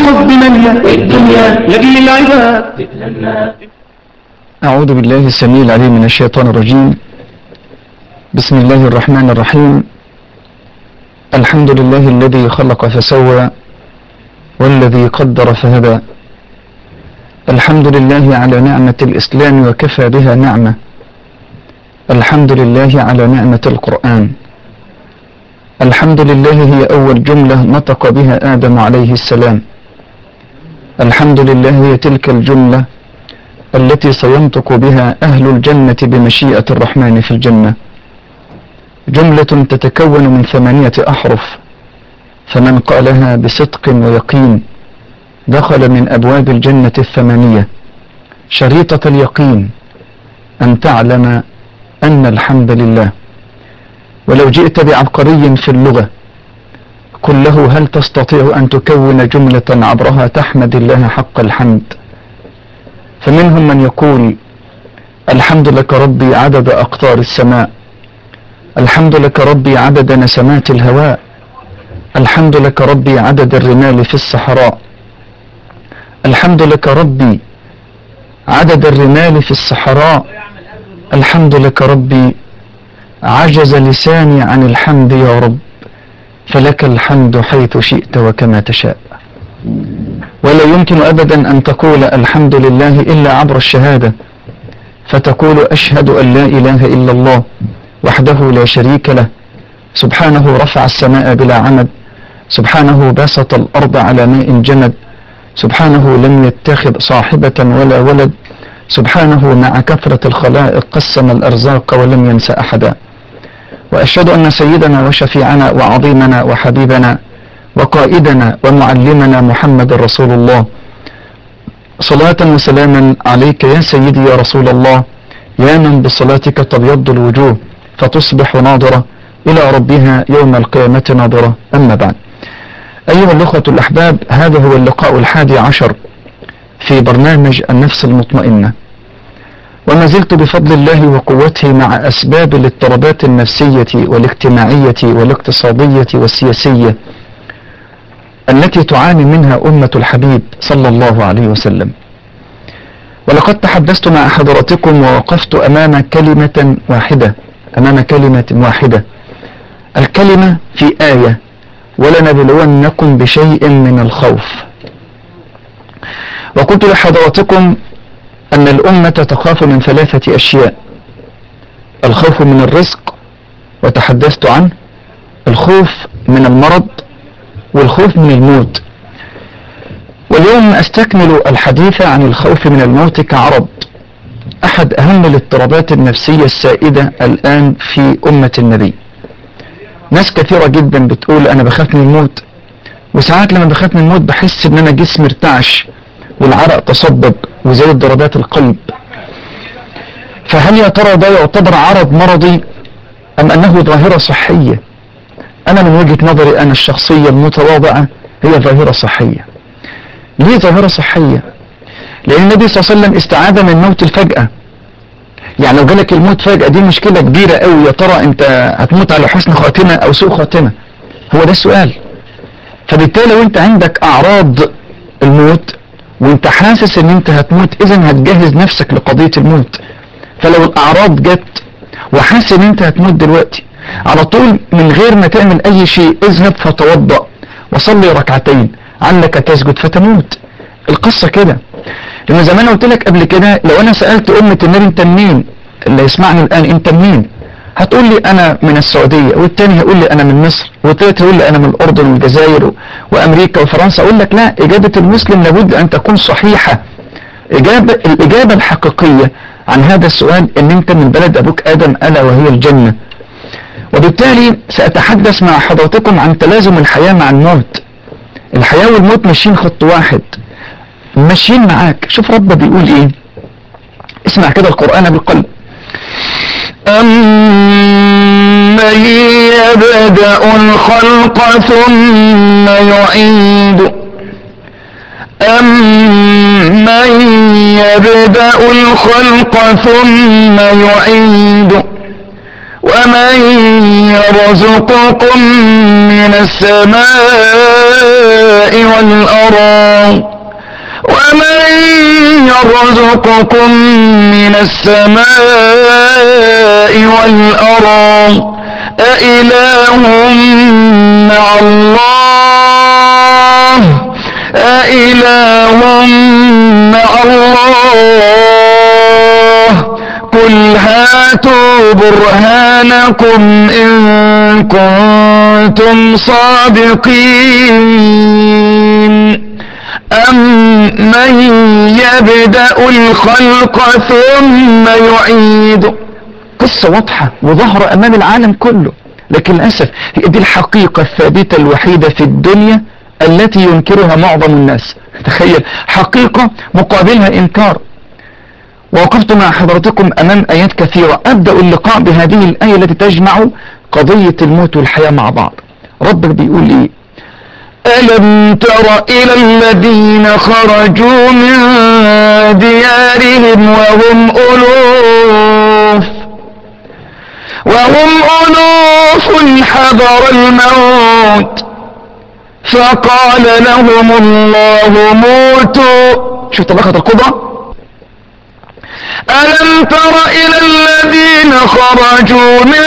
خذ بمن الدنيا لجل العباد أعوذ بالله السميع العليم من الشيطان الرجيم بسم الله الرحمن الرحيم الحمد لله الذي خلق فسوى والذي قدر فهدى الحمد لله على نعمة الإسلام وكفى بها نعمة الحمد لله على نعمة القرآن الحمد لله هي أول جملة نطق بها آدم عليه السلام الحمد لله هي تلك الجملة التي سينطق بها أهل الجنة بمشيئة الرحمن في الجنة جملة تتكون من ثمانية أحرف فمن قالها بصدق ويقين دخل من أبواب الجنة الثمانية شريطة اليقين أن تعلم أن الحمد لله ولو جئت بعبقري في اللغة قل له هل تستطيع أن تكون جملة عبرها تحمد الله حق الحمد فمنهم من يقول الحمد لك ربي عدد أقطار السماء الحمد لك ربي عدد نسمات الهواء الحمد لك ربي عدد الرمال في الصحراء الحمد لك ربي عدد الرمال في الصحراء الحمد لك ربي عجز لساني عن الحمد يا رب فلك الحمد حيث شئت وكما تشاء ولا يمكن أبدا أن تقول الحمد لله إلا عبر الشهادة فتقول أشهد أن لا إله إلا الله وحده لا شريك له سبحانه رفع السماء بلا عمد سبحانه بسط الأرض على ماء جمد سبحانه لم يتخذ صاحبة ولا ولد سبحانه مع كثرة الخلائق قسم الأرزاق ولم ينس أحدا وأشهد أن سيدنا وشفيعنا وعظيمنا وحبيبنا وقائدنا ومعلمنا محمد رسول الله صلاة وسلاما عليك يا سيدي يا رسول الله يا من بصلاتك تبيض الوجوه فتصبح ناظرة إلى ربها يوم القيامة ناظرة أما بعد أيها الأخوة الأحباب هذا هو اللقاء الحادي عشر في برنامج النفس المطمئنة وما زلت بفضل الله وقوته مع أسباب الاضطرابات النفسية والاجتماعية والاقتصادية والسياسية التي تعاني منها أمة الحبيب صلى الله عليه وسلم ولقد تحدثت مع حضراتكم ووقفت أمام كلمة واحدة أمام كلمة واحدة الكلمة في آية ولنبلونكم بشيء من الخوف وقلت لحضراتكم أن الأمة تخاف من ثلاثة أشياء الخوف من الرزق وتحدثت عنه الخوف من المرض والخوف من الموت واليوم أستكمل الحديث عن الخوف من الموت كعرض أحد أهم الاضطرابات النفسية السائدة الآن في أمة النبي ناس كثيرة جدا بتقول أنا بخاف من الموت وساعات لما بخاف من الموت بحس ان انا جسمي ارتعش والعرق تصبب وزادت ضربات القلب فهل يا ترى ده يعتبر عرض مرضي ام انه ظاهرة صحية انا من وجهة نظري انا الشخصية المتواضعة هي ظاهرة صحية ليه ظاهرة صحية لان النبي صلى الله عليه وسلم استعاذ من موت الفجأة يعني لو جالك الموت فجأة دي مشكلة كبيرة قوي يا ترى انت هتموت على حسن خاتمة او سوء خاتمة هو ده السؤال فبالتالي لو انت عندك اعراض الموت وانت حاسس ان انت هتموت اذا هتجهز نفسك لقضية الموت فلو الاعراض جت وحاسس ان انت هتموت دلوقتي على طول من غير ما تعمل اي شيء اذهب فتوضأ وصلي ركعتين علك تسجد فتموت القصة كده لما زمان قلت لك قبل كده لو انا سألت امة النبي انت منين اللي يسمعني الان انت منين هتقول لي انا من السعودية والتاني هيقول لي انا من مصر والتالت هيقول لي انا من الاردن والجزائر وامريكا وفرنسا اقول لك لا اجابة المسلم لابد ان تكون صحيحة اجابة الاجابة الحقيقية عن هذا السؤال ان انت من بلد ابوك ادم الا وهي الجنة وبالتالي ساتحدث مع حضراتكم عن تلازم الحياة مع الموت الحياة والموت ماشيين خط واحد ماشيين معاك شوف ربنا بيقول ايه اسمع كده القرآن بالقلب أمن يبدأ الخلق ثم يعيد أمن يبدأ الخلق ثم يعيد ومن يرزقكم من السماء والأرض والأرى ومن يرزقكم من السماء والأرى أإله مع الله أإله مع الله قل هاتوا برهانكم إن كنتم صادقين أمن يبدأ الخلق ثم يعيد قصة واضحة وظاهرة أمام العالم كله لكن للأسف هي دي الحقيقة الثابتة الوحيدة في الدنيا التي ينكرها معظم الناس تخيل حقيقة مقابلها إنكار ووقفت مع حضرتكم أمام آيات كثيرة أبدأ اللقاء بهذه الآية التي تجمع قضية الموت والحياة مع بعض ربك بيقول إيه ألم تر إلى الذين خرجوا من ديارهم وهم ألوف وهم ألوف حذر الموت فقال لهم الله موتوا شوف طبقة القدرة ألم تر إلى الذين خرجوا من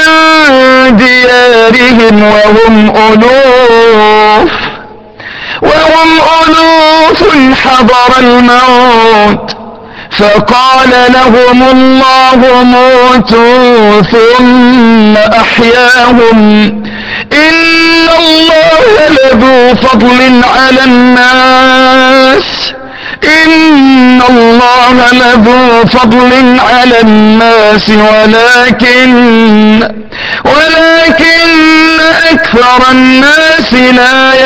ديارهم وهم ألوف وهم ألوف حضر الموت فقال لهم الله موتوا ثم أحياهم إن الله لذو فضل على الناس إن الله لذو فضل على الناس ولكن ولكن أكثر الناس لا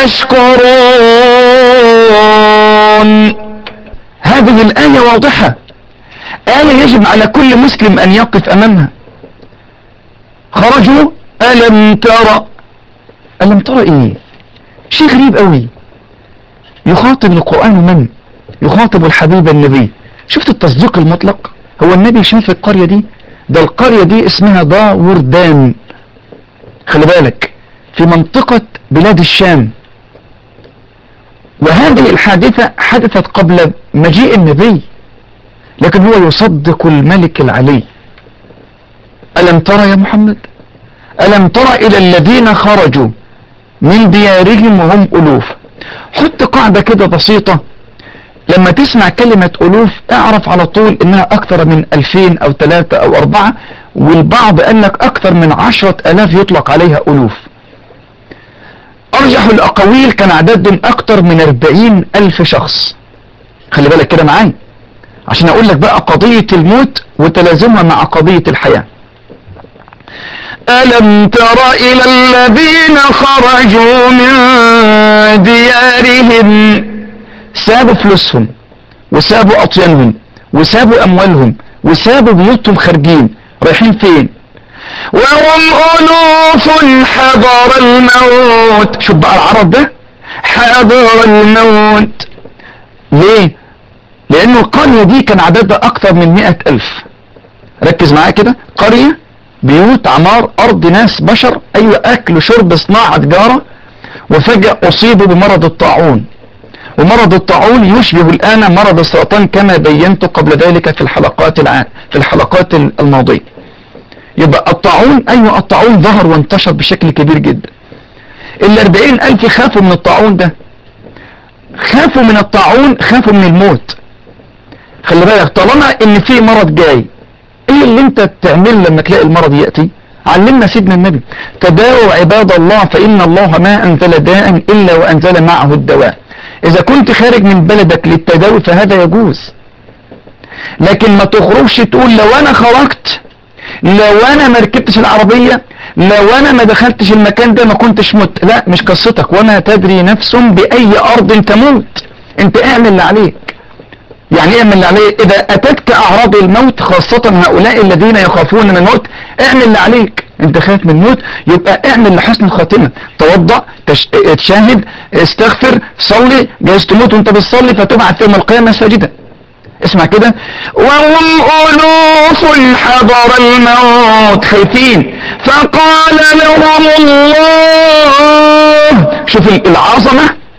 يشكرون هذه الآية واضحة آية يجب على كل مسلم أن يقف أمامها خرجوا ألم ترى ألم ترى إيه شيء غريب قوي يخاطب القرآن من يخاطب الحبيب النبي شفت التصديق المطلق هو النبي شاف القرية دي ده القرية دي اسمها داوردان خلي بالك في منطقة بلاد الشام وهذه الحادثة حدثت قبل مجيء النبي لكن هو يصدق الملك العلي ألم ترى يا محمد ألم ترى إلى الذين خرجوا من ديارهم وهم ألوف حط قاعدة كده بسيطة لما تسمع كلمة ألوف اعرف على طول انها اكثر من ألفين او ثلاثة او اربعة والبعض قال لك اكثر من عشرة الاف يطلق عليها ألوف ارجح الاقاويل كان عددهم اكثر من اربعين الف شخص خلي بالك كده معايا عشان اقول لك بقى قضية الموت وتلازمها مع قضية الحياة ألم تر إلى الذين خرجوا من ديارهم سابوا فلوسهم وسابوا اطيانهم وسابوا اموالهم وسابوا بيوتهم خارجين رايحين فين وهم ألوف حضر الموت شوف بقى العرض ده حضر الموت ليه لانه القرية دي كان عددها اكتر من مئة الف ركز معايا كده قرية بيوت عمار ارض ناس بشر ايوه اكل شرب صناعة تجارة وفجأة اصيبوا بمرض الطاعون ومرض الطاعون يشبه الآن مرض السرطان كما بينت قبل ذلك في الحلقات العام في الحلقات الماضية يبقى الطاعون أيوة الطاعون ظهر وانتشر بشكل كبير جدا الأربعين ألف خافوا من الطاعون ده خافوا من الطاعون خافوا من الموت خلي بالك طالما ان في مرض جاي ايه اللي انت تعمل لما تلاقي المرض يأتي علمنا سيدنا النبي تداووا عباد الله فإن الله ما أنزل داء إلا وأنزل معه الدواء إذا كنت خارج من بلدك للتداوي فهذا يجوز لكن ما تخرجش تقول لو أنا خرجت لو أنا ما ركبتش العربية لو أنا ما دخلتش المكان ده ما كنتش مت لا مش قصتك وما تدري نفس بأي أرض تموت أنت اعمل اللي عليك يعني ايه اعمل اللي عليك إذا أتتك أعراض الموت خاصة هؤلاء الذين يخافون من الموت اعمل اللي عليك انت خايف من الموت يبقى اعمل لحسن الخاتمة توضأ تش... تشاهد استغفر صلي جايز تموت وانت بتصلي فتبعث يوم القيامة ساجدا اسمع كده وهم ألوف حضر الموت خايفين فقال لهم الله شوف العظمة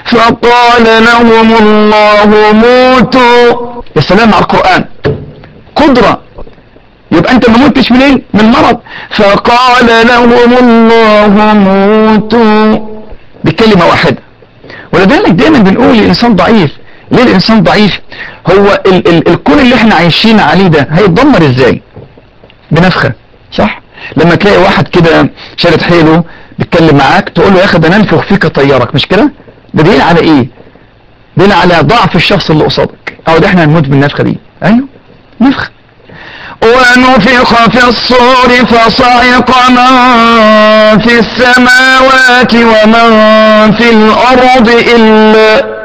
فقال لهم الله موتوا يا سلام على القرآن قدرة يبقى انت ما متش منين من مرض فقال لهم الله موتوا بكلمة واحدة ولذلك دايما بنقول الانسان ضعيف ليه الانسان ضعيف هو ال ال الكون اللي احنا عايشين عليه ده هيتدمر ازاي بنفخة صح لما تلاقي واحد كده شارد حيله بيتكلم معاك تقول له يا اخي ده انا انفخ فيك اطيرك مش كده ده دليل على ايه دليل على ضعف الشخص اللي قصادك او ده احنا هنموت بالنفخة دي ايوه نفخة ونفخ في الصور فصعق من في السماوات ومن في الأرض إلا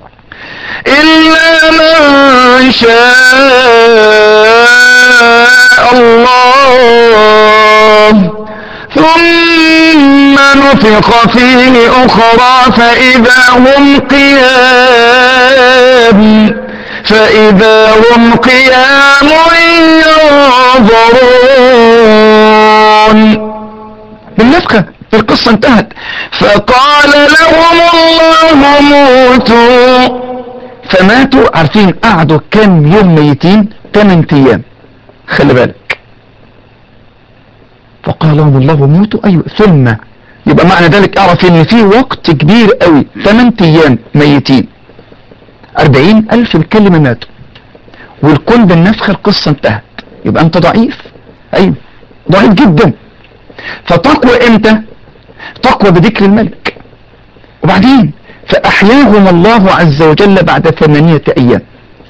إلا من شاء الله ثم نفخ فيه أخرى فإذا هم قيام فإذا هم قيام ينظرون بالنفخة القصة انتهت فقال لهم الله موتوا فماتوا عارفين قعدوا كام يوم ميتين 8 ايام خلي بالك فقال لهم الله موتوا ايوه ثم يبقى معنى ذلك اعرف ان في وقت كبير قوي 8 ايام ميتين 40 الف الكلمة ماتوا والكون بالنفخة القصة انتهت يبقى انت ضعيف ايوه ضعيف جدا فتقوى امتى تقوى بذكر الملك وبعدين فأحياهم الله عز وجل بعد ثمانية أيام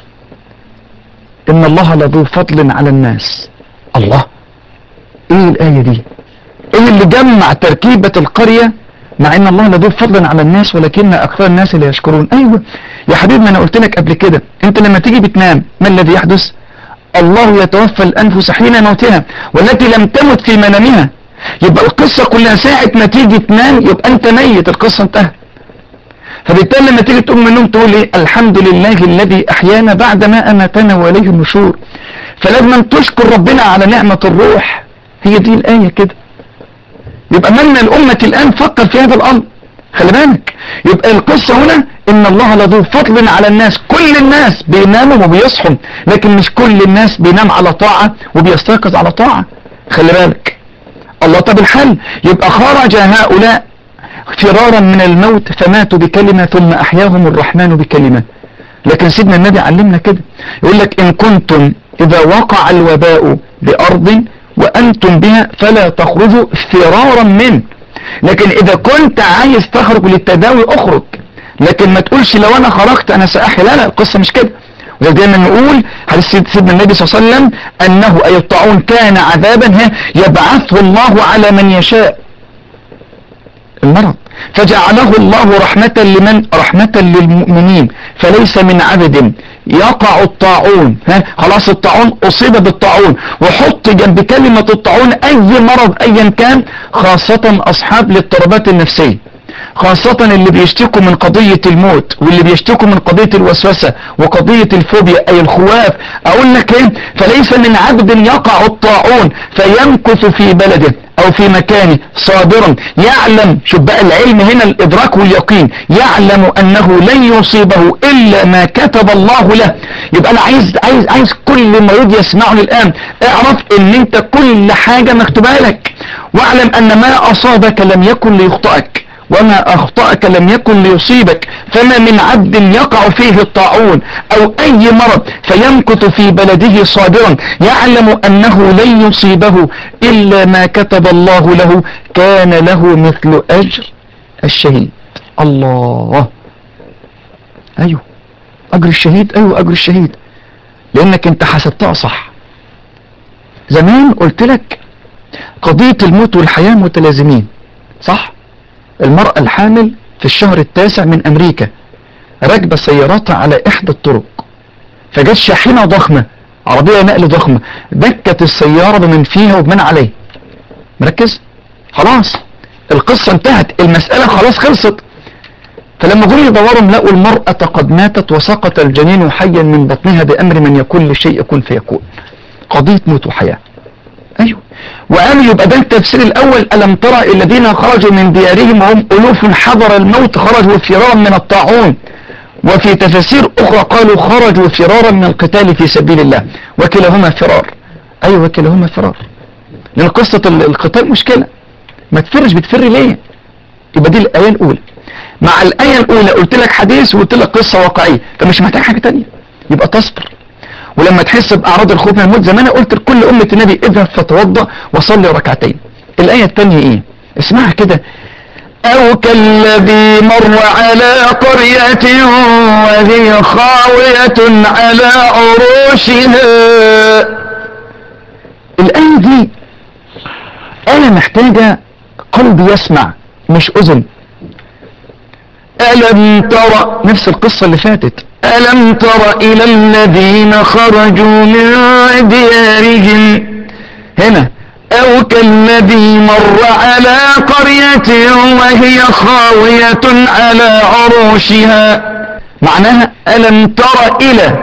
إن الله لذو فضل على الناس الله إيه الآية دي إيه اللي جمع تركيبة القرية مع إن الله لذو فضل على الناس ولكن أكثر الناس لا يشكرون أيوة يا حبيبي ما أنا قلت لك قبل كده أنت لما تيجي بتنام ما الذي يحدث الله يتوفى الأنفس حين موتها والتي لم تمت في منامها يبقى القصة كلها ساعة ما تيجي تنام يبقى أنت ميت القصة انتهت فبالتالي لما تيجي تقوم من النوم تقول ايه الحمد لله الذي احيانا بعد ما اماتنا واليه النشور فلازم أن تشكر ربنا على نعمة الروح هي دي الآية كده يبقى من الأمة الآن فكر في هذا الأمر خلي بالك يبقى القصة هنا ان الله لذو فضل على الناس كل الناس بيناموا وبيصحوا لكن مش كل الناس بينام على طاعة وبيستيقظ على طاعة خلي بالك الله طب الحل يبقى خرج هؤلاء فرارا من الموت فماتوا بكلمة ثم أحياهم الرحمن بكلمة لكن سيدنا النبي علمنا كده يقول لك إن كنتم إذا وقع الوباء بأرض وأنتم بها فلا تخرجوا فرارا منه لكن إذا كنت عايز تخرج للتداوي أخرج لكن ما تقولش لو أنا خرجت أنا سأحيا لا لا القصة مش كده وده دايما نقول حديث سيدنا النبي صلى الله عليه وسلم أنه أي الطاعون كان عذابا يبعثه الله على من يشاء المرض فجعله الله رحمة لمن رحمة للمؤمنين فليس من عبد يقع الطاعون ها خلاص الطاعون اصيب بالطاعون وحط جنب كلمة الطاعون اي مرض ايا كان خاصة اصحاب الاضطرابات النفسية خاصة اللي بيشتكوا من قضية الموت واللي بيشتكوا من قضية الوسوسة وقضية الفوبيا اي الخواف اقول لك ايه فليس من عبد يقع الطاعون فيمكث في بلده او في مكانه صابرا يعلم شوف بقى العلم هنا الادراك واليقين يعلم انه لن يصيبه الا ما كتب الله له يبقى انا عايز عايز عايز كل مريض يسمعني الان اعرف ان انت كل حاجة مكتوبة لك واعلم ان ما اصابك لم يكن ليخطئك وما أخطأك لم يكن ليصيبك فما من عبد يقع فيه الطاعون أو أي مرض فيمكث في بلده صابرا يعلم أنه لن يصيبه إلا ما كتب الله له كان له مثل أجر الشهيد الله أيوه أجر الشهيد أيوه أجر الشهيد لأنك أنت حسبتها صح زمان قلت لك قضية الموت والحياة متلازمين صح المرأة الحامل في الشهر التاسع من أمريكا راكبة سياراتها على إحدى الطرق فجت شاحنة ضخمة عربية نقل ضخمة دكت السيارة بمن فيها وبمن عليه مركز خلاص القصة انتهت المسألة خلاص خلصت فلما جم يدوروا لقوا المرأة قد ماتت وسقط الجنين حيا من بطنها بأمر من يكون لشيء يكون فيكون قضية موت وحياة أيوه وقالوا يبقى ده التفسير الاول الم ترى الذين خرجوا من ديارهم وهم الوف حضر الموت خرجوا فرارا من الطاعون وفي تفاسير اخرى قالوا خرجوا فرارا من القتال في سبيل الله وكلاهما فرار ايوه وكلاهما فرار لان قصة ال- القتال مشكلة ما تفرش بتفر ليه يبقى دي الايه الاولى مع الايه الاولى قلت لك حديث وقلت لك قصة واقعية فمش محتاج حاجة تانية يبقى تصبر ولما تحس باعراض الخوف من الموت زي ما انا قلت لكل امه النبي اذهب فتوضا وصلي ركعتين الايه الثانيه ايه اسمعها كده أو كالذي مر على قرية وهي خاوية على عروشها الايه دي انا محتاجه قلب يسمع مش اذن ألم تر نفس القصه اللي فاتت ألم تر إلى الذين خرجوا من ديارهم هنا أو كالذي مر على قرية وهي خاوية على عروشها معناها ألم تر إلى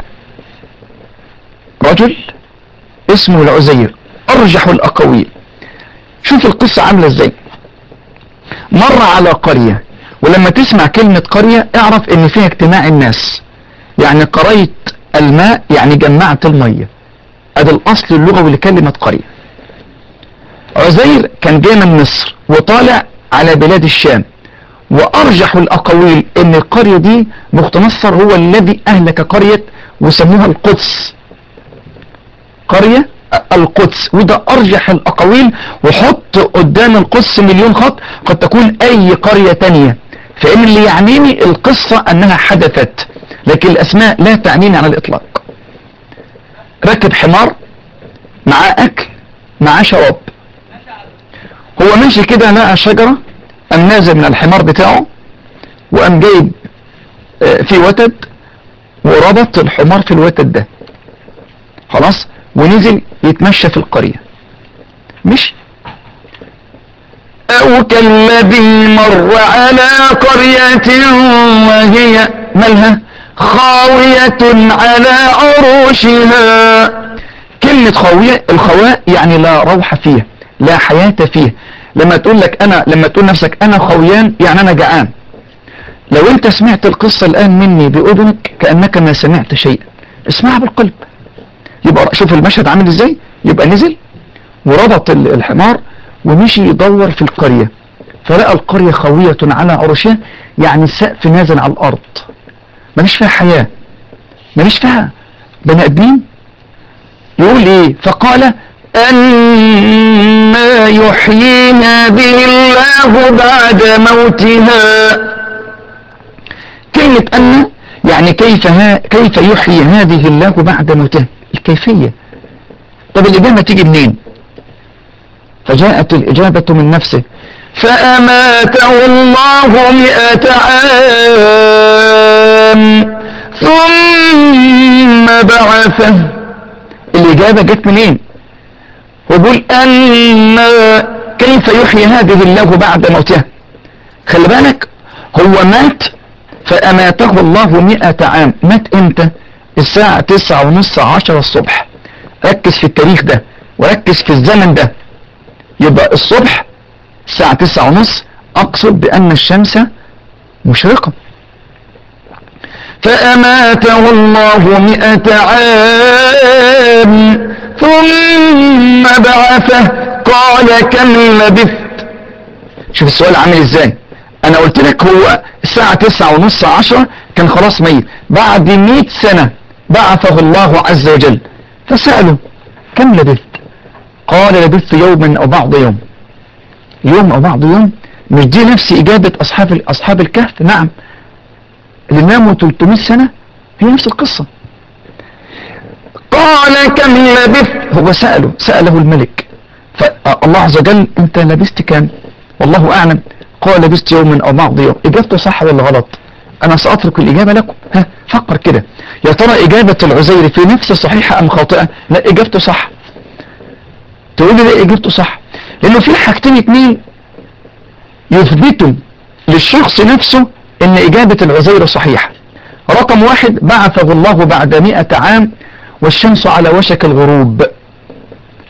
رجل اسمه العزير ارجح الاقاويل شوف القصة عاملة ازاي مر على قرية ولما تسمع كلمة قرية اعرف ان فيها اجتماع الناس يعني قريت الماء يعني جمعت المية ادي الاصل اللغوي لكلمة قرية عزير كان جاي من مصر وطالع على بلاد الشام وارجح الاقاويل ان القرية دي بخت نصر هو الذي اهلك قرية وسموها القدس قرية القدس وده ارجح الاقاويل وحط قدام القدس مليون خط قد تكون اي قرية تانية فان اللي يعنيني القصة انها حدثت لكن الاسماء لا تعنيني على الاطلاق ركب حمار معاه اكل معاه شراب هو ماشي كده لقى شجرة قام نازل من الحمار بتاعه وقام جايب آه، في وتد وربط الحمار في الوتد ده خلاص ونزل يتمشى في القرية مش أو كالذي مر على قرية وهي مالها خاوية على عروشها كلمة خاوية الخواء يعني لا روح فيها لا حياة فيها لما تقول لك انا لما تقول نفسك انا خويان يعني انا جعان لو انت سمعت القصة الان مني باذنك كأنك ما سمعت شيئا اسمعها بالقلب يبقى شوف المشهد عامل ازاي يبقى نزل وربط ال- الحمار ومشي يدور في القرية فلقى القرية خاوية على عروشها يعني السقف نازل على الارض مفيش فيها حياة مفيش فيها بني ادمين يقول ايه فقال أنا يحيي هذه الله بعد موتها كلمة أن يعني كيف ها كيف يحيي هذه الله بعد موتها الكيفية طب الإجابة تيجي منين فجاءت الإجابة من نفسه فأماته الله مئة عام ثم بعثه الإجابة جت منين هو بيقول أن كيف يحيي هذه الله بعد موتها خلي بالك هو مات فأماته الله مئة عام مات امتى الساعة تسعة ونص عشرة الصبح ركز في التاريخ ده وركز في الزمن ده يبقى الصبح الساعة تسعة ونص أقصد بأن الشمس مشرقة فأماته الله مئة عام ثم بعثه قال كم لبثت شوف السؤال عامل ازاي انا قلت لك هو الساعة تسعة ونص عشرة كان خلاص ميت بعد مئة سنة بعثه الله عز وجل فسأله كم لبثت قال لبثت يوما او بعض يوم يوم او بعض يوم مش دي نفس اجابة اصحاب اصحاب الكهف نعم اللي ناموا 300 سنة هي نفس القصة قال كم لبثت هو سأله سأله الملك فالله عز وجل انت لبست كام والله اعلم قال لبست يوما او بعض يوم اجابته صح ولا غلط انا ساترك الاجابه لكم ها فكر كده يا ترى اجابه العزير في نفس صحيحه ام خاطئه لا اجابته صح تقول لي ليه اجابته صح لانه في حاجتين اتنين يثبتوا للشخص نفسه ان اجابه العزير صحيحه رقم واحد بعثه الله بعد مئة عام والشمس على وشك الغروب صح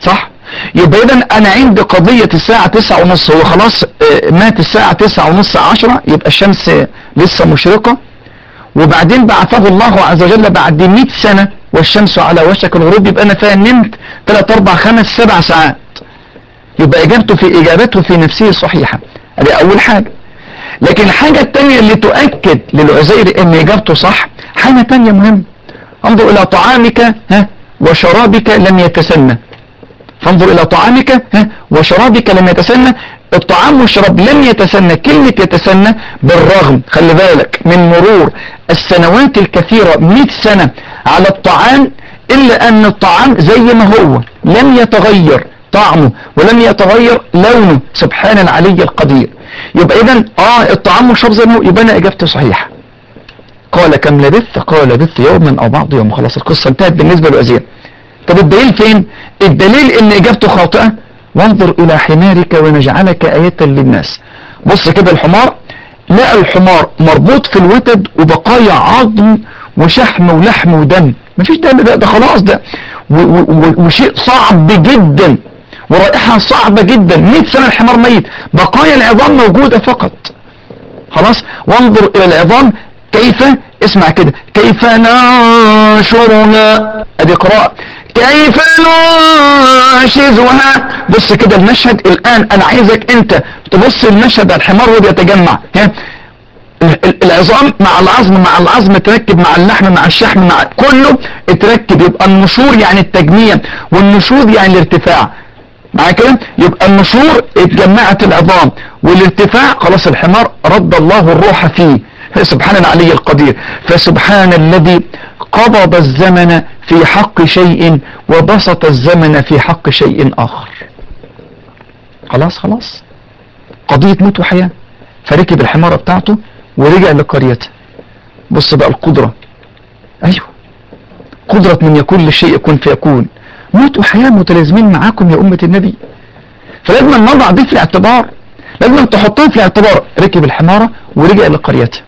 يبقى اذا انا عندي قضية الساعة تسعة ونص هو خلاص آه، مات الساعة تسعة ونص عشرة يبقى الشمس لسه مشرقة وبعدين بعثه الله عز وجل بعد 100 سنة والشمس على وشك الغروب يبقى انا فيها نمت 3 4 5 7 ساعات يبقى اجابته في اجابته في نفسه صحيحة ادي اول حاجة لكن الحاجة التانية اللي تؤكد للعزير ان اجابته صح حاجة تانية مهمة انظر الى طعامك ها وشرابك لم يتسنى فانظر الى طعامك ها وشرابك لم يتسنى الطعام والشراب لم يتسنى كلمة يتسنى بالرغم خلي بالك من مرور السنوات الكثيرة 100 سنة على الطعام الا ان الطعام زي ما هو لم يتغير طعمه ولم يتغير لونه سبحان العلي القدير يبقى اذا اه الطعام والشراب زي ما هو يبقى انا اجابتي صحيحة قال كم لبثت قال لبثت يوما او بعض يوم خلاص القصة انتهت بالنسبة للأزير طب الدليل فين الدليل ان اجابته خاطئة وانظر الى حمارك ونجعلك آية للناس بص كده الحمار لقى الحمار مربوط في الوتد وبقايا عظم وشحم ولحم ودم مفيش دم ده, ده خلاص ده و- و- و- وشيء صعب جدا ورائحة صعبة جدا 100 سنة الحمار ميت بقايا العظام موجودة فقط خلاص وانظر الى العظام كيف اسمع كده كيف ننشرها ادي قراءة كيف ننشزها بص كده المشهد الان انا عايزك انت تبص المشهد على الحمار وهو بيتجمع ها ال- ال- العظام مع العظم مع العظم تركب مع اللحم مع الشحم مع كله اتركب يبقى النشور يعني التجميع والنشوذ يعني الارتفاع مع كده يبقى النشور اتجمعت العظام والارتفاع خلاص الحمار رد الله الروح فيه سبحان العلي القدير فسبحان الذي قبض الزمن في حق شيء وبسط الزمن في حق شيء آخر خلاص خلاص قضية موت وحياة فركب الحمارة بتاعته ورجع لقريته بص بقى القدرة ايوه قدرة من يكون لشيء يكون فيكون موت وحياة متلازمين معاكم يا أمة النبي فلازم نضع دي في الاعتبار لازم تحطها في الاعتبار ركب الحمارة ورجع لقريته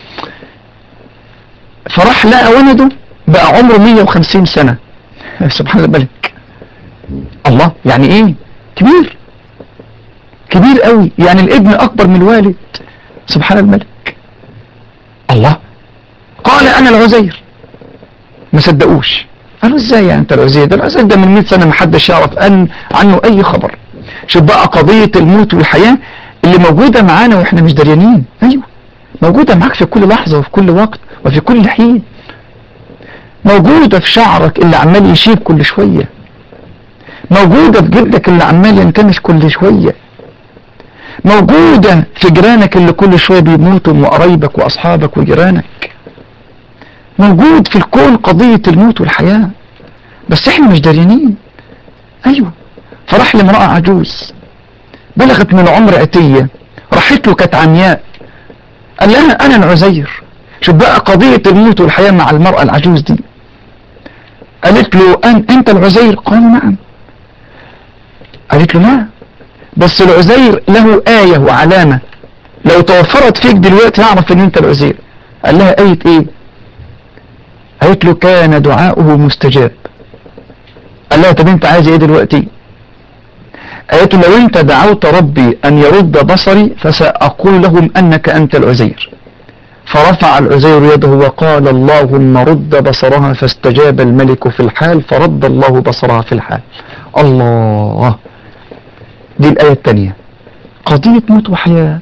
فراح لقى ولده بقى عمره 150 سنة سبحان الملك الله يعني ايه كبير كبير قوي يعني الابن اكبر من الوالد سبحان الملك الله قال انا العزير ما صدقوش قالوا ازاي يعني انت العزير ده العزير ده من 100 سنة ما حدش يعرف أن عنه اي خبر شوف بقى قضية الموت والحياة اللي موجودة معانا واحنا مش دريانين ايوه موجودة معاك في كل لحظة وفي كل وقت وفي كل حين موجودة في شعرك اللي عمال يشيب كل شوية موجودة في جلدك اللي عمال ينكمش كل شوية موجودة في جيرانك اللي كل شوية بيموتوا وقرايبك واصحابك وجيرانك موجود في الكون قضية الموت والحياة بس احنا مش داريانين ايوه فراح لامرأة عجوز بلغت من العمر عتية راحت له كانت عمياء قال لها انا العزير شوف بقى قضية الموت والحياة مع المرأة العجوز دي قالت له أن انت العزير قال نعم قالت له لا بس العزير له آية وعلامة لو توفرت فيك دلوقتي اعرف ان انت العزير قال لها آية ايه قالت له كان دعاؤه مستجاب قال لها طب انت عايز ايه دلوقتي قالت له لو انت دعوت ربي ان يرد بصري فسأقول لهم انك انت العزير فرفع العزير يده وقال اللهم رد بصرها فاستجاب الملك في الحال فرد الله بصرها في الحال الله دي الآية الثانية قضية موت وحياة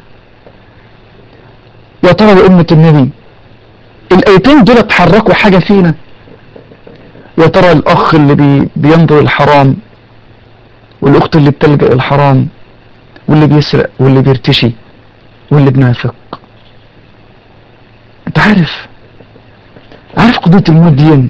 يا ترى يا أمة النبي الآيتين دول اتحركوا حاجة فينا يا ترى الأخ اللي بي بينظر الحرام والأخت اللي بتلجأ الحرام واللي بيسرق واللي بيرتشي واللي بنافق انت عارف عارف قضية الموت دي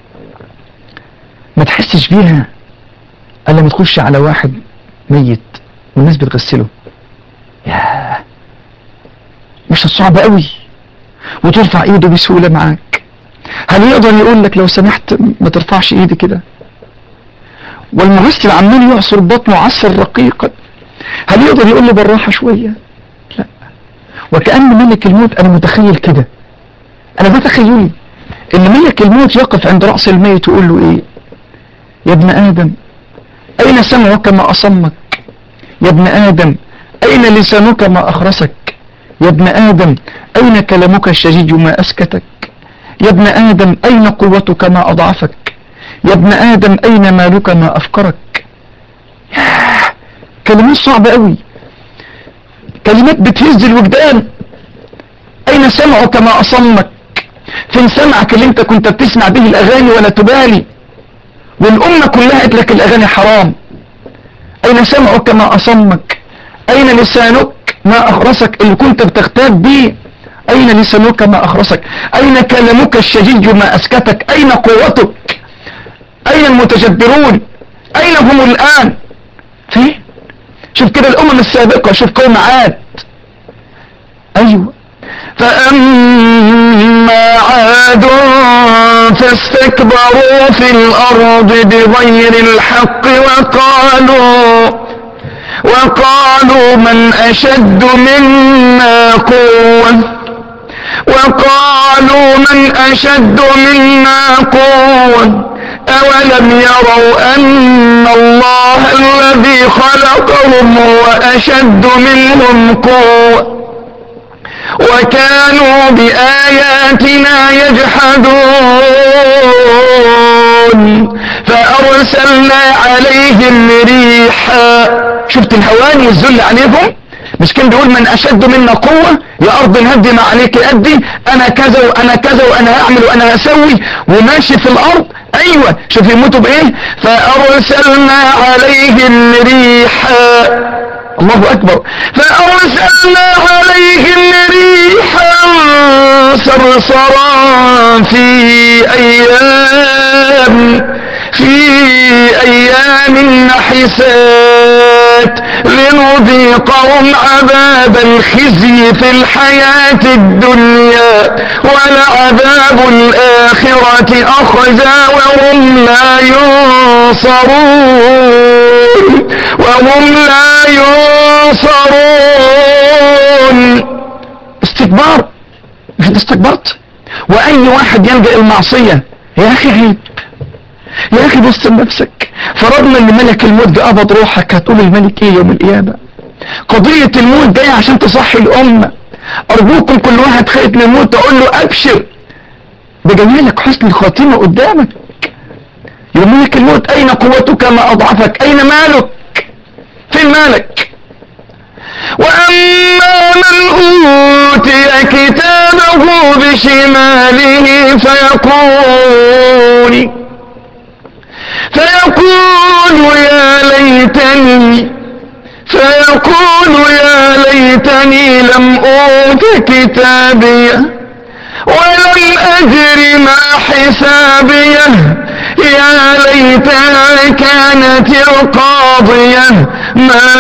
ما تحسش بيها الا لما تخش على واحد ميت والناس بتغسله ياه مش صعبة قوي وترفع ايده بسهولة معاك هل يقدر يقول لك لو سمحت ما ترفعش ايدي كده والمغسل عمال يعصر بطنه عصر رقيقا هل يقدر يقول له بالراحة شوية لا وكأن ملك الموت انا متخيل كده انا ده تخيلي ان ملك الموت يقف عند رأس الميت ويقول له ايه يا ابن ادم أين سمعك ما أصمك يا ابن آدم أين لسانك ما أخرسك يا ابن آدم أين كلامك الشجيج ما أسكتك يا ابن آدم أين قوتك ما أضعفك يا ابن آدم أين مالك ما أفكرك ياه كلمات صعبة قوي كلمات بتهز الوجدان أين سمعك ما أصمك فين سمعك اللي انت كنت بتسمع به الأغاني ولا تبالي والأمة كلها قالت لك الأغاني حرام أين سمعك ما أصمك أين لسانك ما أخرسك اللي كنت بتغتاب به أين لسانك ما أخرسك أين كلامك الشجيج ما أسكتك أين قوتك أين المتجبرون أين هم الآن فين شوف كده الأمم السابقة شوف قوم عاد أيوة فأما عاد فاستكبروا في الأرض بغير الحق وقالوا وقالوا من أشد منا قوة وقالوا من أشد منا قوة أولم يروا أن الله الذي خلقهم هو أشد منهم قوة وكانوا بآياتنا يجحدون فأرسلنا عليهم ريحا شفت الهوان يزل عليهم مش كان بيقول من أشد منا قوة يا أرض الهدي ما عليك أدي أنا كذا وأنا كذا وأنا هعمل وأنا هسوي وماشي في الأرض أيوة شوف يموتوا بإيه فأرسلنا عليهم ريحا الله أكبر فأرسلنا عليهم ريحا صرصرا في أيام في أيام نحسات لنذيقهم عذاب الخزي في الحياة الدنيا ولعذاب الآخرة أخزى وهم لا ينصرون وهم لا ينصرون استكبار مش انت استكبرت واي واحد يلجأ المعصية يا اخي عيب يا اخي بص لنفسك فرضنا ان ملك الموت جه قبض روحك هتقول الملك ايه يوم القيامة قضية الموت جاية عشان تصحي الامة ارجوكم كل واحد خايف من الموت تقول له ابشر بجمالك حسن الخاتمة قدامك يوم ملك الموت اين قوتك ما اضعفك اين مالك فين مالك وأما من أوتي كتابه بشماله فيقول فيقول يا ليتني فيقول يا ليتني لم أوت كتابيه ولم أدر ما حسابيه يا ليتها كانت القاضية ما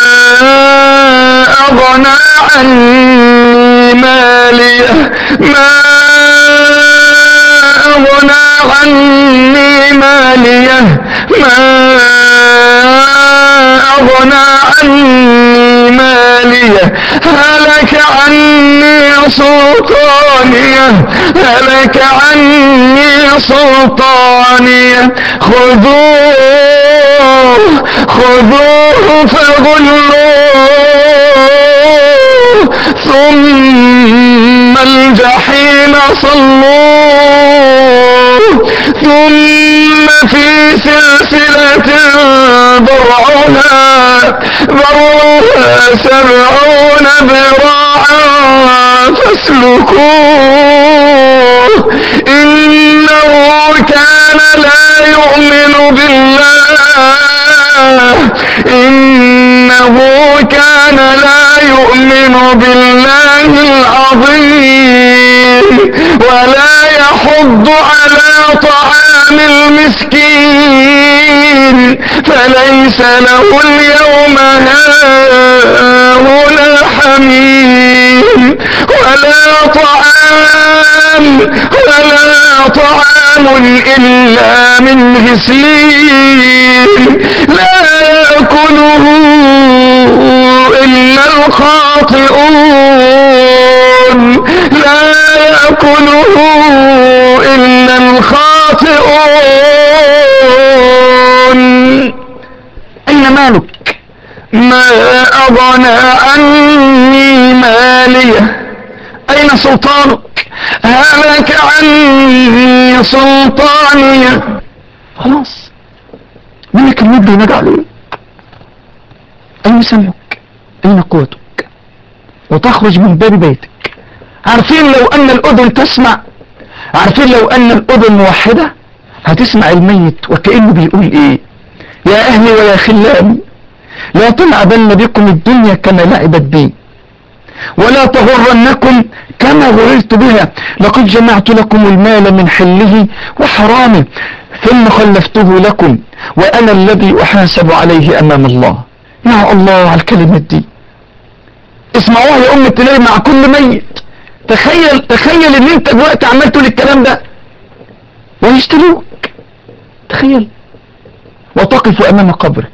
أغنى عني ماليه ما أغنى عني ماليه ما أغنى عني ماليه هلك عني سلطانيه هلك عني سلطانيه خذوه خذوه فغلوه ثم الجحيم صلوه ثم في سلسلة ضرعها ضرعها سبعون ذراعا فاسلكوه إنه كان لا يؤمن بالله إنه كان لا يؤمن بالله العظيم ولا يحض على طعام المسكين فليس له اليوم هاهنا حميم ولا طعام ولا طعام إلا من غسلين لا يأكله إلا الخاطئون لا يأكله إلا الخاطئون أغنى عني ماليه أين سلطانك هلك عني سلطاني خلاص ملك الموت بينادى عليك أين سمعك أين قوتك وتخرج من باب بيتك عارفين لو أن الأذن تسمع عارفين لو أن الأذن موحدة هتسمع الميت وكأنه بيقول إيه يا أهلي ويا خلاني لا تلعبن بكم الدنيا كما لعبت بي ولا تغرنكم كما غررت بها لقد جمعت لكم المال من حله وحرامه ثم خلفته لكم وأنا الذي أحاسب عليه أمام الله يا الله على الكلمات دي اسمعوها يا أم التلاقي مع كل ميت تخيل تخيل ان انت دلوقتي عمال تقول الكلام ده ويشتروك تخيل وتقف امام قبرك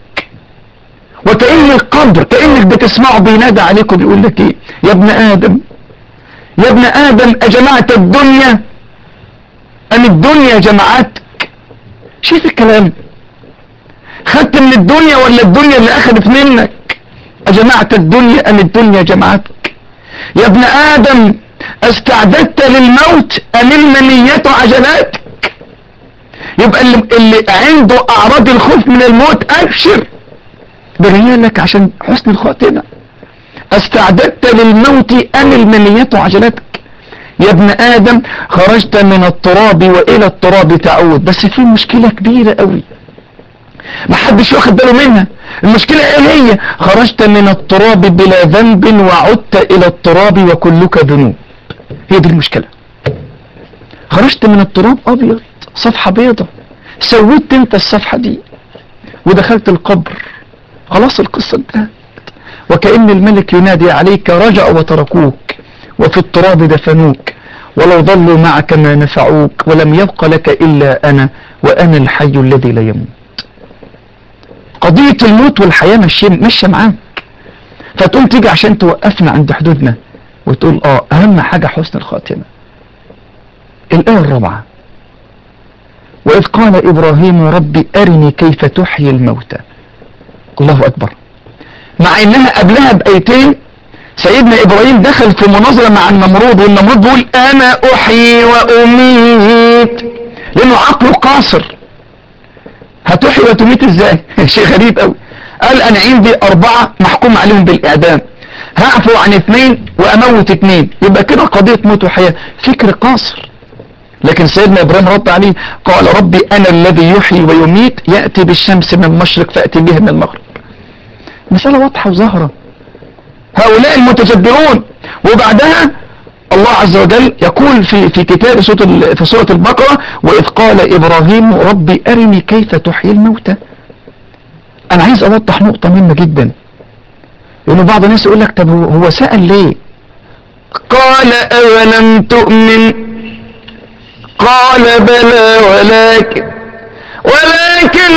وكأن القبر كأنك بتسمعه بينادى عليك وبيقول لك ايه يا ابن ادم يا ابن ادم اجمعت الدنيا ام الدنيا جمعتك شوف الكلام خدت من الدنيا ولا الدنيا اللي اخذت منك اجمعت الدنيا ام الدنيا جمعتك يا ابن ادم استعددت للموت ام المنية عجلاتك يبقى اللي, اللي عنده اعراض الخوف من الموت ابشر بريالك عشان حسن الخاتمة استعددت للموت ام المنية عجلاتك يا ابن ادم خرجت من التراب والى التراب تعود بس في مشكلة كبيرة قوي محدش واخد باله منها المشكلة ايه هي خرجت من التراب بلا ذنب وعدت الى التراب وكلك ذنوب هي دي المشكلة خرجت من التراب ابيض صفحة بيضة سويت انت الصفحة دي ودخلت القبر خلاص القصة انتهت وكأن الملك ينادي عليك رجعوا وتركوك وفي التراب دفنوك ولو ضلوا معك ما نفعوك ولم يبق لك إلا أنا وأنا الحي الذي لا يموت قضية الموت والحياة ماشية ماشية معاك فتقوم تيجي عشان توقفنا عند حدودنا وتقول اه اهم حاجة حسن الخاتمة الآية الرابعة وإذ قال إبراهيم ربي أرني كيف تحيي الموتى الله أكبر مع إنها قبلها بآيتين سيدنا إبراهيم دخل في مناظرة مع النمرود والنمرود بيقول أنا أحيي وأميت لأنه عقله قاصر هتحيي وتميت ازاي شيء غريب قوي قال انا عندي اربعة محكوم عليهم بالاعدام هعفو عن اثنين واموت اثنين يبقى كده قضية موت وحياة فكر قاصر لكن سيدنا ابراهيم رد عليه قال ربي انا الذي يحيي ويميت يأتي بالشمس من المشرق فأتي بها من المغرب مسألة واضحة وظاهرة هؤلاء المتجبرون وبعدها الله عز وجل يقول في في كتاب سورة ال- في سورة البقرة وإذ قال إبراهيم ربي أرني كيف تحيي الموتى أنا عايز أوضح نقطة مهمة جدا لأن بعض الناس يقول لك طب هو هو سأل ليه قال أولم تؤمن قال بلى ولكن ولكن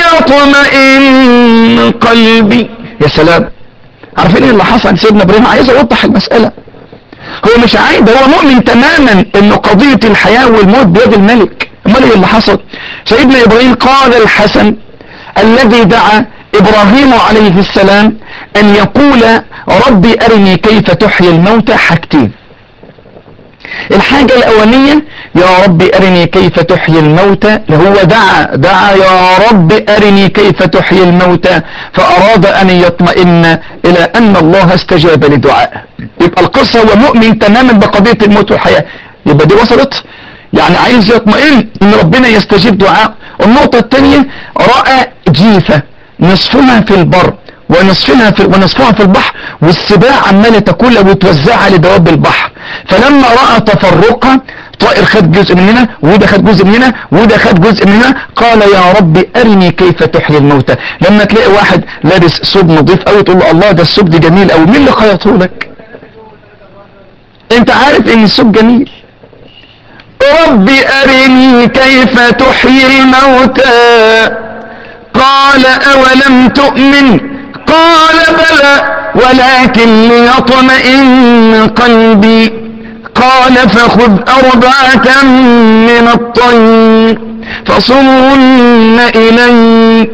ليطمئن قلبي يا سلام عارفين ايه اللي حصل عند سيدنا ابراهيم عايز اوضح المسألة هو مش عايز هو مؤمن تماما ان قضية الحياة والموت بيد الملك امال ايه اللي حصل سيدنا ابراهيم قال الحسن الذي دعا ابراهيم عليه السلام ان يقول ربي ارني كيف تحيي الموتى حاجتين الحاجة الاولانية يا رب ارني كيف تحيي الموتى هو دعا دعا يا رب ارني كيف تحيي الموتى فاراد ان يطمئن الى ان الله استجاب لدعائه يبقى القصة هو مؤمن تماما بقضية الموت والحياة يبقى دي وصلت يعني عايز يطمئن ان ربنا يستجيب دعاء النقطة الثانية رأى جيفة نصفها في البر ونصفها في ونصفها في البحر والسباع عماله تاكلها وتوزعها لدواب البحر فلما راى تفرقها طائر خد جزء من هنا وده خد جزء من هنا وده خد جزء من هنا قال يا رب ارني كيف تحيي الموتى لما تلاقي واحد لابس ثوب نظيف قوي تقول له الله ده الثوب ده جميل قوي مين اللي خيطه لك انت عارف ان الثوب جميل رب أرني كيف تحيي الموتى قال أولم تؤمن قال بلى ولكن ليطمئن قلبي قال فخذ أربعة من الطير فصرهن إليك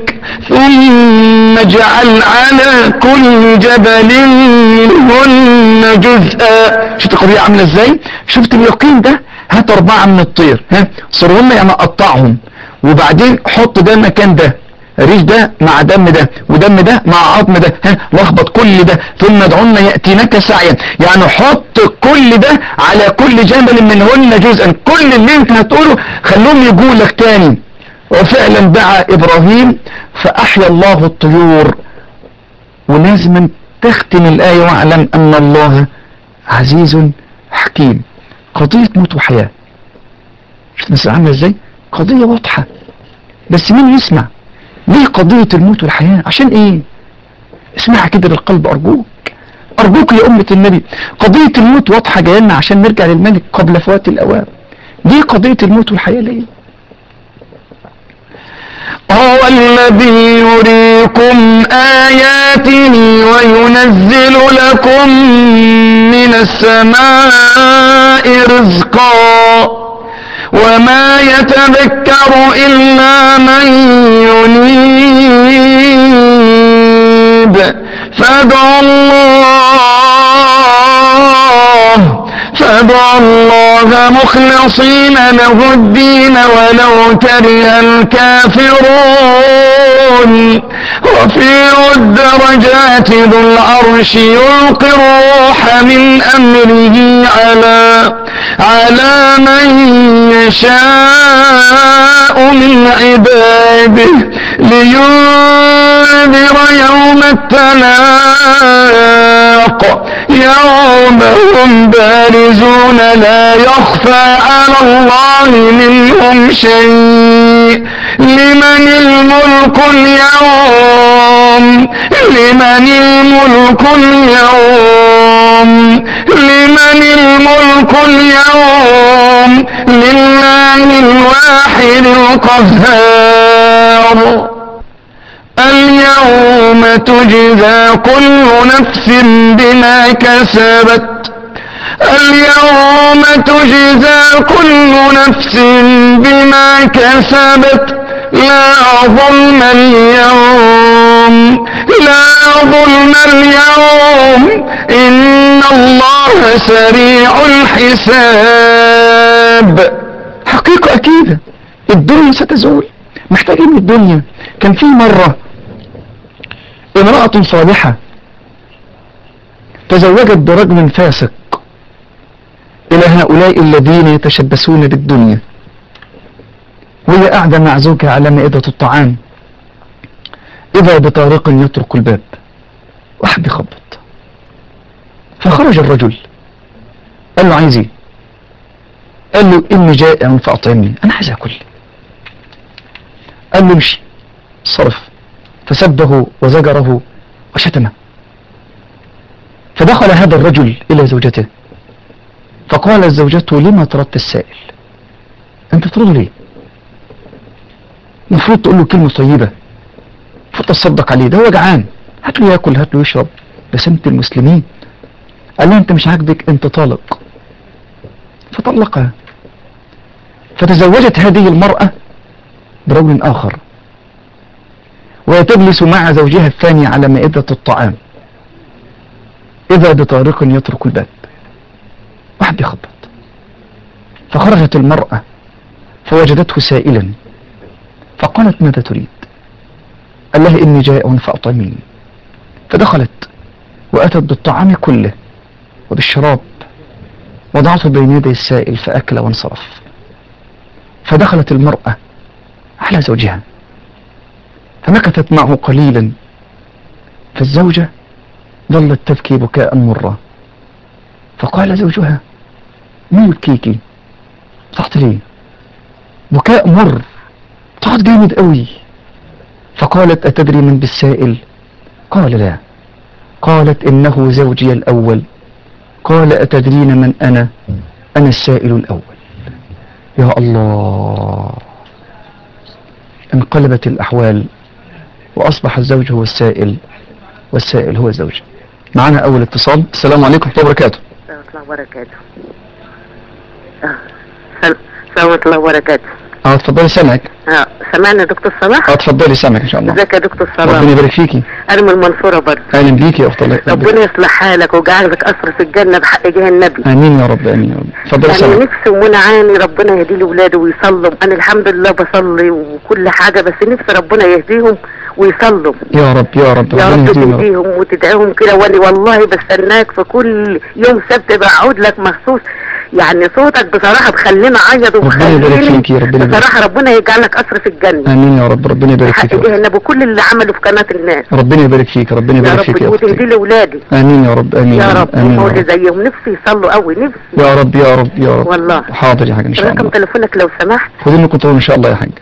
ثم اجعل على كل جبل منهن جزءا شفت القضية عاملة ازاي شفت اليقين ده هات اربعة من الطير ها صرهم يعني قطعهم وبعدين حط ده مكان ده ريش ده مع دم ده ودم ده مع عظم ده ها لخبط كل ده ثم ادعونا يأتينك سعيا يعني حط كل ده على كل جبل منهن جزءا كل اللي انت هتقوله خلوهم يجوا لك تاني وفعلا دعا ابراهيم فاحيا الله الطيور ولازم تختم الآية واعلم أن الله عزيز حكيم قضية موت وحياة شفت الناس عاملة ازاي قضية واضحة بس مين يسمع ليه قضية الموت والحياة عشان ايه اسمعها كده بالقلب أرجوك أرجوك يا أمة النبي قضية الموت واضحة جاية لنا عشان نرجع للملك قبل فوات الأوان دي قضية الموت والحياة ليه هو الذي يريكم آياته وينزل لكم من السماء رزقا وما يتذكر إلا من ينيب فادعوا الله فادعوا الله مخلصين له الدين ولو كره الكافرون رفيع الدرجات ذو العرش يلقي الروح من أمره على على من يشاء من عباده لينذر يوم التلاق يوم هم بارزون لا يخفى على الله منهم شيء لمن الملك اليوم لمن الملك اليوم لمن الملك اليوم لله الواحد القهار اليوم تجزى كل نفس بما كسبت اليوم تجزى كل نفس بما كسبت لا ظلم اليوم لا ظلم اليوم إن الله سريع الحساب حقيقة أكيدة الدنيا ستزول محتاجين الدنيا كان في مرة امرأة صالحة تزوجت برجل فاسق إلى هؤلاء الذين يتشبثون بالدنيا وهي قاعدة مع زوجها على مائدة الطعام إذا بطارق يطرق الباب واحد بيخبط فخرج الرجل قال له عايز ايه قال له إني جائع فأطعمني أنا عايز أكل قال له امشي صرف فسبه وزجره وشتمه فدخل هذا الرجل إلى زوجته فقالت زوجته لما طردت السائل أنت تطرده ليه المفروض تقول له كلمة طيبة المفروض تصدق عليه ده هو جعان هات له ياكل هات له يشرب بس انت المسلمين قال له انت مش عاجبك انت طالق فطلقها فتزوجت هذه المرأة برجل آخر وهي تجلس مع زوجها الثاني على مائدة الطعام إذا بطارق يطرق الباب واحد يخبط فخرجت المرأة فوجدته سائلا فقالت ماذا تريد قال لها إني جائع فأطعميني فدخلت وأتت بالطعام كله وبالشراب وضعته بين يدي السائل فأكل وانصرف فدخلت المرأة على زوجها فمكثت معه قليلا فالزوجة ظلت تبكي بكاء مرة فقال زوجها ما يبكيكي طلعت ليه بكاء مر طلعت جامد قوي فقالت أتدري من بالسائل قال لا قالت إنه زوجي الأول قال أتدرين من أنا أنا السائل الأول يا الله انقلبت الأحوال وأصبح الزوج هو السائل والسائل هو الزوج معنا أول اتصال السلام عليكم ورحمة الله وبركاته ورحمة الله وبركاته آه. سل- سلامة الله وبركاته اه اتفضلي سامعك اه سمعنا دكتور صلاح اه اتفضلي سامعك ان شاء الله ازيك يا دكتور ربنا صلاح يبارك فيكي انا من المنصوره برضه اهلا بيكي يا اخت الله ربنا يصلح حالك ويجعلك اسر في الجنه بحق جاه النبي امين يا رب امين يا رب اتفضلي يعني سامعك نفسي ومنى عاني ربنا يهدي لي ولاده ويصلوا انا الحمد لله بصلي وكل حاجه بس نفسي ربنا يهديهم ويصلوا يا رب يا رب يا ربنا رب يهديهم يا رب. تهديهم وتدعيهم كده وانا والله بستناك في كل يوم سبت بقعد لك مخصوص يعني صوتك بصراحه بخلينا اعيط ربنا يبارك ومخليني فيكي، ربنا يبارك بصراحه ربنا يجعلك اسر في الجنه امين يا رب ربنا يبارك بحق فيك يا جاه رب. النبي وكل اللي عمله في قناه الناس ربنا يبارك فيك ربنا يا يبارك رب فيك يا وتهدي اختي لي ولادي امين يا رب امين يا رب امين هم يا اللي رب زيهم نفسي يصلوا قوي نفسي يا رب يا رب يا رب والله. حاضر يا حاج ان شاء رقم الله تليفونك لو سمحت خدي منكم طول ان شاء الله يا حاج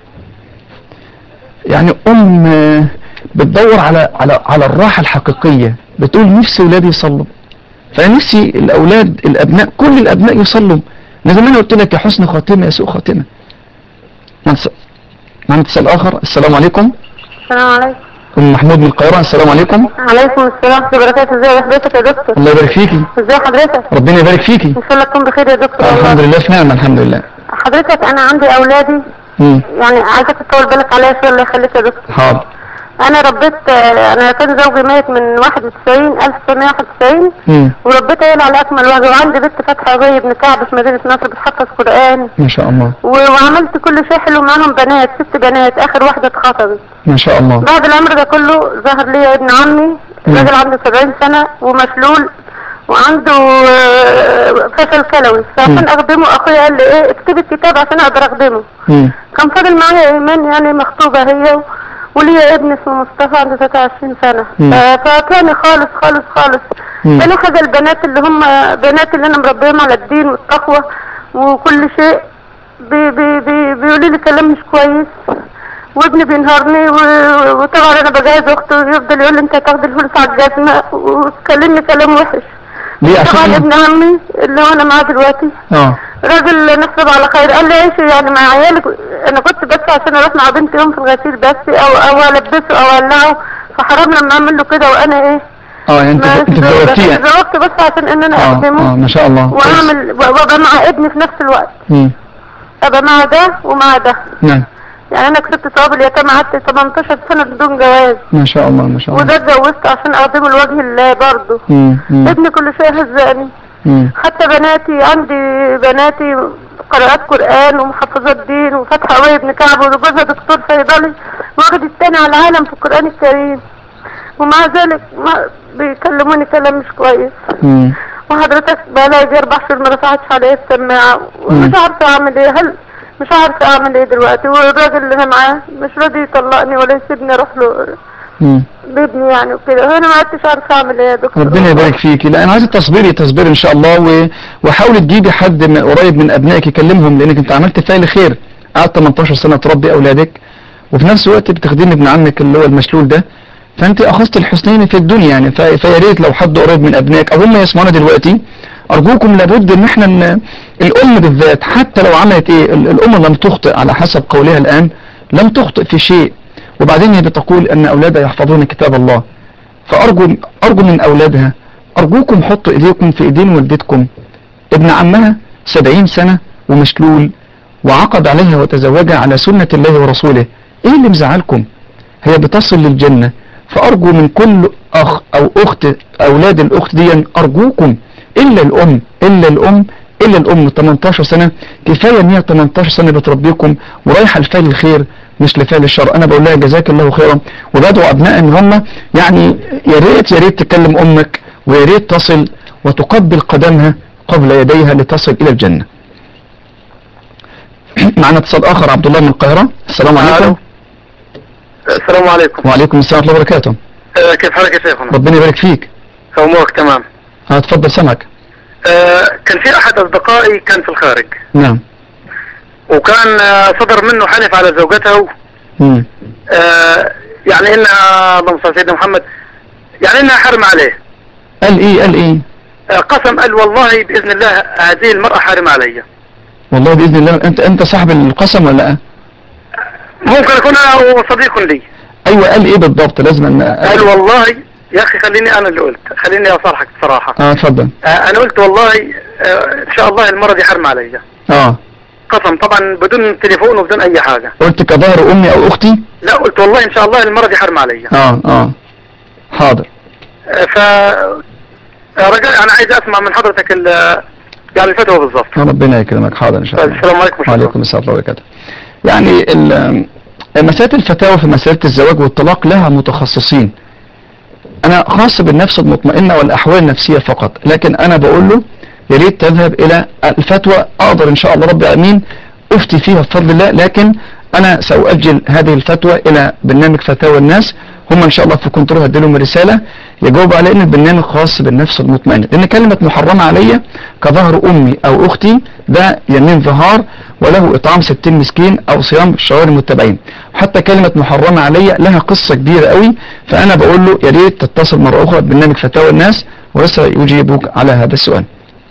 يعني ام آه، بتدور على على على الراحه الحقيقيه بتقول نفسي ولادي يصلوا فانا نفسي الاولاد الابناء كل الابناء يصلوا أنا زي ما انا قلت لك يا حسن خاتمه يا سوء خاتمه معنا اتصال- معنا اتصال اخر السلام عليكم السلام عليكم ام محمود من القاهره السلام عليكم عليكم السلام ورحمة الله وبركاته ازي حضرتك يا دكتور الله يبارك فيكي ازي حضرتك ربنا يبارك فيكي ان شاء الله تكون بخير يا دكتور الحمد والله لله في نعمه الحمد لله حضرتك انا عندي اولادي مم. يعني عايزك تطول بالك عليا شويه الله يخليك يا دكتور حاضر انا ربيت آه، انا كان زوجي ميت من 91 1991 مم. وربيت عيال على اكمل وجه وعندي بنت فاتحه زي ابن كعب في مدينه نصر بتحفظ قران ما شاء الله و- وعملت كل شيء حلو معاهم بنات ست بنات اخر واحده اتخطبت ما شاء الله بعد الامر ده كله ظهر لي ابن عمي مم. راجل عنده 70 سنه ومشلول وعنده آه، فشل كلوي مم. فعشان اخدمه اخويا قال لي ايه اكتب الكتاب عشان اقدر اخدمه مم. كان فاضل معايا ايمان يعني مخطوبه هي و- وليا ابن اسمه مصطفى عنده 23 سنه مم. ف- فكان خالص خالص خالص مم. كانوا حاجه البنات اللي هم بنات اللي انا مربيهم على الدين والتقوى وكل شيء بي بي بي بيقولوا لي كلام مش كويس وابني بينهارني و- وطبعا انا بجهز اخته يفضل يقول لي انت هتاخد الفلوس على الجزمه وتكلمني كلام وحش ليه طبعا عشان ابن عمي اللي هو انا معاه دلوقتي اه راجل نصب على خير قال لي عيشي يعني مع عيالك انا كنت بس عشان اروح مع بنتي يوم في الغسيل بس او او البسه او اقلعه فحرام لما اعمل له كده وانا ايه اه يعني انت ما انت تزوجتيه يعني. زوجت بس عشان ان انا اه اه اخدمه ما شاء الله كويس. واعمل وابقى مع ابني في نفس الوقت مم. ابقى مع ده ومع ده نعم يعني انا كسبت ثواب اليتامى قعدت 18 سنه بدون جواز ما شاء الله ما شاء الله وده اتجوزت عشان اخدمه لوجه الله برضه مم. مم. ابني كل شويه هزقني مم. حتى بناتي عندي بناتي قراءات قرآن ومحفظات دين وفتحة قوي ابن كعب وجوزها دكتور صيدلي واخد التاني على العالم في القرآن الكريم ومع ذلك ما بيكلموني كلام مش كويس مم. وحضرتك بقالها يجي أربع شهور ما رفعتش عليا السماعة ومش مم. عارفة أعمل إيه هل مش عارفة أعمل إيه دلوقتي والراجل اللي أنا معاه مش راضي يطلقني ولا يسيبني أروح له مم. بابني يعني وكده أنا ما عدتش عارفة أعمل إيه يا دكتور ربنا يبارك فيكي لا انا عايز تصبري تصبري ان شاء الله و... وحاولي تجيبي حد من قريب من ابنائك يكلمهم لانك انت عملت فعل خير قعدت 18 سنه تربي اولادك وفي نفس الوقت بتخدمي ابن عمك اللي هو المشلول ده فانت اخذت الحسنين في الدنيا يعني ف... فيا ريت لو حد قريب من ابنائك او هم يسمعونا دلوقتي ارجوكم لابد ان احنا ن... الام بالذات حتى لو عملت ايه ال- الام لم تخطئ على حسب قولها الان لم تخطئ في شيء وبعدين هي بتقول ان اولادها يحفظون كتاب الله فأرجو أرجو من أولادها أرجوكم حطوا إيديكم في إيدين والدتكم ابن عمها سبعين سنة ومشلول وعقد عليها وتزوجها على سنة الله ورسوله إيه اللي مزعلكم هي بتصل للجنة فأرجو من كل أخ أو أخت أولاد الأخت دي أرجوكم إلا الأم إلا الأم إلا الأم 18 سنة كفاية إن هي 18 سنة بتربيكم ورايحة لفعل الخير مش لفعل الشر أنا بقول لها جزاك الله خيرا وبدعو أبناء إن هم يعني يا ريت يا ريت تكلم أمك ويا ريت تصل وتقبل قدمها قبل يديها لتصل إلى الجنة معنا اتصال آخر عبد الله من القاهرة السلام عليكم ألو. السلام عليكم وعليكم السلام ورحمة الله وبركاته آه، كيف حالك يا شيخنا ربنا يبارك فيك امورك تمام هتفضل سمك آه، كان في احد اصدقائي كان في الخارج نعم وكان آه، صدر منه حلف على زوجته مم. آه، يعني انها اللهم صل على سيدنا محمد يعني انها حرم عليه قال ايه قال ايه آه، قسم قال والله باذن الله هذه المرأة حارم علي والله باذن الله انت انت صاحب القسم ولا لا ممكن اكون انا صديق لي ايوه قال ايه بالضبط لازم ان قال والله يا اخي خليني انا اللي قلت خليني اصارحك بصراحة اه اتفضل آه، انا قلت والله آه، ان شاء الله المرة دي حرم علي اه قسم طبعا بدون تليفون وبدون اي حاجة قلت كظهر امي او اختي لا قلت والله ان شاء الله المرة دي حرم عليا اه اه حاضر آه، ف رجاء انا عايز اسمع من حضرتك ال- يعني الفتوى بالظبط ربنا يكرمك حاضر ان شاء طيب، الله السلام عليكم ورحمة الله. وعليكم السلام ورحمه الله وبركاته يعني ال- مسألة الفتاوى في مسألة الزواج والطلاق لها متخصصين انا خاص بالنفس المطمئنة والاحوال النفسية فقط لكن انا بقول له يا ريت تذهب الى الفتوى اقدر ان شاء الله رب العالمين افتي فيها بفضل الله لكن انا ساؤجل هذه الفتوى الى برنامج فتاوى الناس هم ان شاء الله في كنترول هديلهم رسالة يجاوب على ان البرنامج خاص بالنفس المطمئنة لان كلمة محرمة عليا كظهر امي او اختي ده يمين ظهار وله اطعام ستين مسكين او صيام شهر متبعين حتى كلمة محرمة عليا لها قصة كبيرة قوي فانا بقول له يا ريت تتصل مرة اخرى ببرنامج فتاوى الناس وسيجيبك على هذا السؤال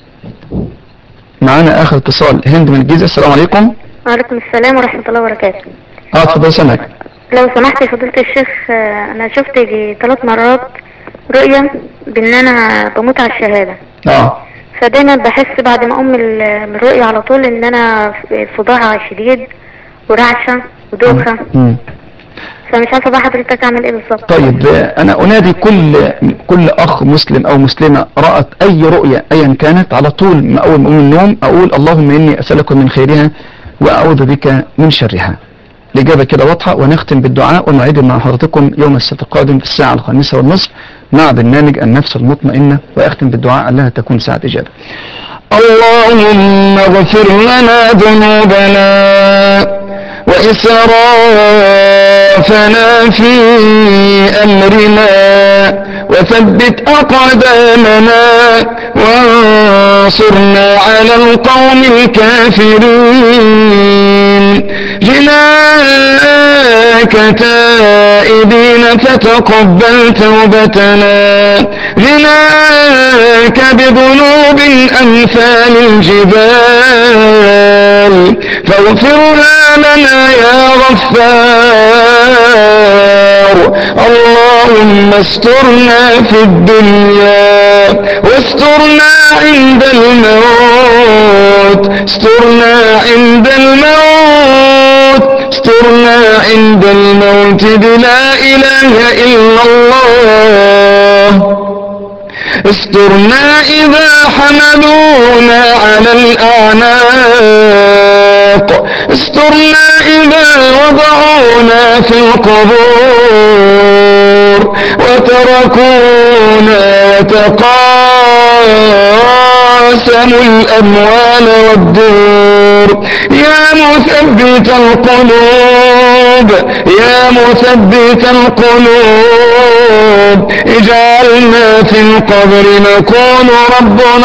معانا اخر اتصال هند من الجيزة السلام عليكم وعليكم السلام ورحمة الله وبركاته اه اتفضل سامعك لو سمحت يا فضيلة الشيخ آه، أنا شفت يجي ثلاث مرات رؤية بإن أنا بموت على الشهادة اه فدايما بحس بعد ما أقوم من ال- من الرؤية على طول إن أنا في صداع شديد ورعشة ودوخة مم. فمش عارفة بقى حضرتك أعمل إيه بالظبط طيب آه، انا انادي كل كل اخ مسلم او مسلمة رأت اي رؤية ايا كانت على طول ما اول ما اقوم من النوم اقول اللهم اني اسألك من خيرها واعوذ بك من شرها الاجابة كده واضحة ونختم بالدعاء ونعيد مع حضرتكم يوم السبت القادم في الساعة الخامسة والنصف مع برنامج النفس المطمئنة واختم بالدعاء انها تكون ساعة اجابة اللهم اغفر لنا ذنوبنا وإسرافنا في أمرنا وثبت أقدامنا وانصرنا على القوم الكافرين جناك تائبين فتقبل توبتنا جناك بذنوب أمثال الجبال فاغفرها لنا يا غفار اللهم استرنا في الدنيا واسترنا عند الموت استرنا عند الموت استرنا عند الموت بلا إله إلا الله استرنا إذا حملونا على الأعناق استرنا إذا وضعونا في القبور وتركونا وتقاسموا الأموال والدور يا مثبت القلوب يا مثبت القلوب اجعلنا في القبر نكون ربنا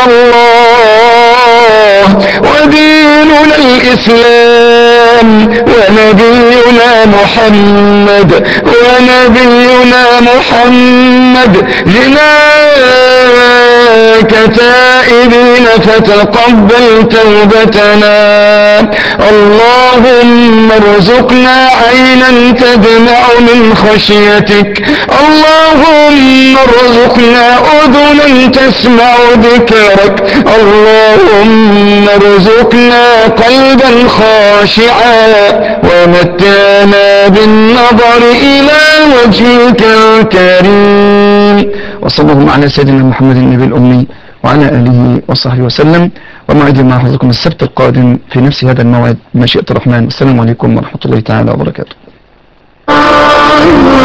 الله وديننا الإسلام ونبينا محمد ونبينا محمد جناك تائبين فتقبل توبتنا اللهم ارزقنا عينا تدمع من خشيتك اللهم ارزقنا اذنا تسمع ذكرك اللهم ارزقنا قلبا خاشعا ومتعنا بالنظر الى وجهك الكريم وصلى الله على سيدنا محمد النبي الامي وعلى اله وصحبه وسلم وموعد مع حضراتكم السبت القادم في نفس هذا الموعد بمشيئة الرحمن والسلام عليكم ورحمة الله تعالى وبركاته